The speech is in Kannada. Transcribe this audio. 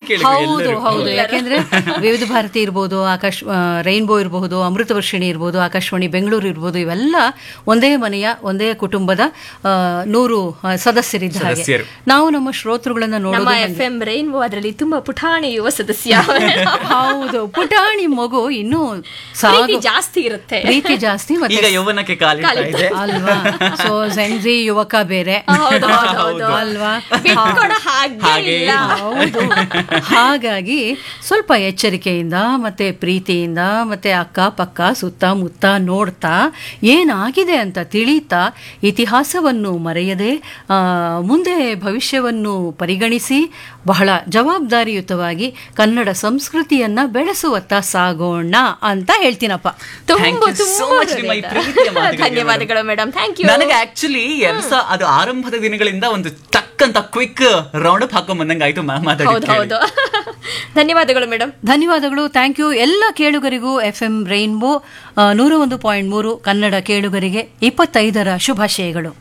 ಕೇಳಿದ್ರು ಹೌದು ಎಲ್ಲರೂ. ಹೌದು ಯಾಕೆಂದ್ರೆ ವಿವಿಧ ಭಾರತಿ ಇರ್ಬೋದು ಆಕಾಶ್ ರೈನ್ಬೋ ಇರಬಹುದು ಅಮೃತವರ್ಷಿಣಿ ಇರ್ಬೋದು ಆಕಾಶವಾಣಿ ಬೆಂಗಳೂರು ಇರ್ಬೋದು ಇವೆಲ್ಲ ಒಂದೇ ಮನೆಯ ಒಂದೇ ಕುಟುಂಬದ ಆ, ನೂರು ಆ, ಸದಸ್ಯರಿದ್ದ ಹಾಗೆ ಸದಸ್ಯರು. ನಾವು ನಮ್ಮ ಶ್ರೋತೃಗಳನ್ನ ನಮ್ಮ ನೋಡೋದು ಎಫ್ ಎಂ ರೈನ್ಬೋ ಅದರಲ್ಲಿ ತುಂಬಾ ಪುಟಾಣಿ ಯುವ ಸದಸ್ಯ ಹೌದು ಪುಟಾಣಿ ಮಗು ಇನ್ನೂ ಸಾಗು ಪ್ರೀತಿ ಜಾಸ್ತಿ ಇರುತ್ತೆ ಪ್ರೀತಿ ಜಾಸ್ತಿ ಈಗ ಮತ್ತೆ ಯೌವನಕ್ಕೆ ಕಾಲಿಡ್ತಾ ಇದೆ ಅಲ್ವಾ ಸೊ ಜೆನ್ಜಿ ಯುವಕ ಬೇರೆ ಹೌದು, ಹೌದು, ಹೌದು. ಅಲ್ವಾ ಬಿಟ್ಕೊಡೋ ಹಾಗೆ ಹಾಗೆ ಇಲ್ಲ. ಹೌದು ಹಾಗಾಗಿ ಸ್ವಲ್ಪ ಎಚ್ಚರಿಕೆಯಿಂದ ಮತ್ತೆ ಪ್ರೀತಿಯಿಂದ ಮತ್ತೆ ಅಕ್ಕಪಕ್ಕ ಸುತ್ತಮುತ್ತ ನೋಡ್ತಾ ಏನಾಗಿದೆ ಅಂತ ತಿಳಿತಾ ಇತಿಹಾಸವನ್ನು ಮರೆಯದೆ ಆ, ಮುಂದೆ ಭವಿಷ್ಯವನ್ನು ಪರಿಗಣಿಸಿ ಬಹಳ ಜವಾಬ್ದಾರಿಯುತವಾಗಿ ಕನ್ನಡ ಸಂಸ್ಕೃತಿಯನ್ನ ಬೆಳೆಸುವತ್ತ ಸಾಗೋಣ ಅಂತ ಹೇಳ್ತೀನಪ್ಪ Thank ತುಂಬಾ you so ತುಂಬಾ much ನಿಮ್ಮ ಈ ಹೃದಯದ. ಪ್ರೀತಿಯ ಮಾತುಗಳಿಗೆ ಧನ್ಯವಾದಗಳು ಮೇಡಮ್ ಥ್ಯಾಂಕ್ ಯು ನನಗೆ ಆಕ್ಚುಲಿ ಎರಡ್ ಸಾ ಅದು ಆರಂಭದ ದಿನಗಳಿಂದ ಒಂದು ಟಕ್ ಅಂತ ಕ್ವಿಕ್ ರೌಂಡ್ ಅಪ್ ಹಾಕೊಂಡ್ ಬಂದಂಗ ಆಯ್ತು ಮ್ಯಾಮ್ ಹೌದು ಹೌದು ಧನ್ಯವಾದಗಳು ಮೇಡಮ್ ಧನ್ಯವಾದಗಳು ಥ್ಯಾಂಕ್ ಯು ಎಲ್ಲ ಕೇಳುಗರಿಗೂ ಎಫ್ ಎಂ ರೈನ್ಬೋ ನೂರ ಒಂದು ಪಾಯಿಂಟ್ ಮೂರು ಕನ್ನಡ ಕೇಳುಗರಿಗೆ ಇಪ್ಪತ್ತೈದರ ಶುಭಾಶಯಗಳು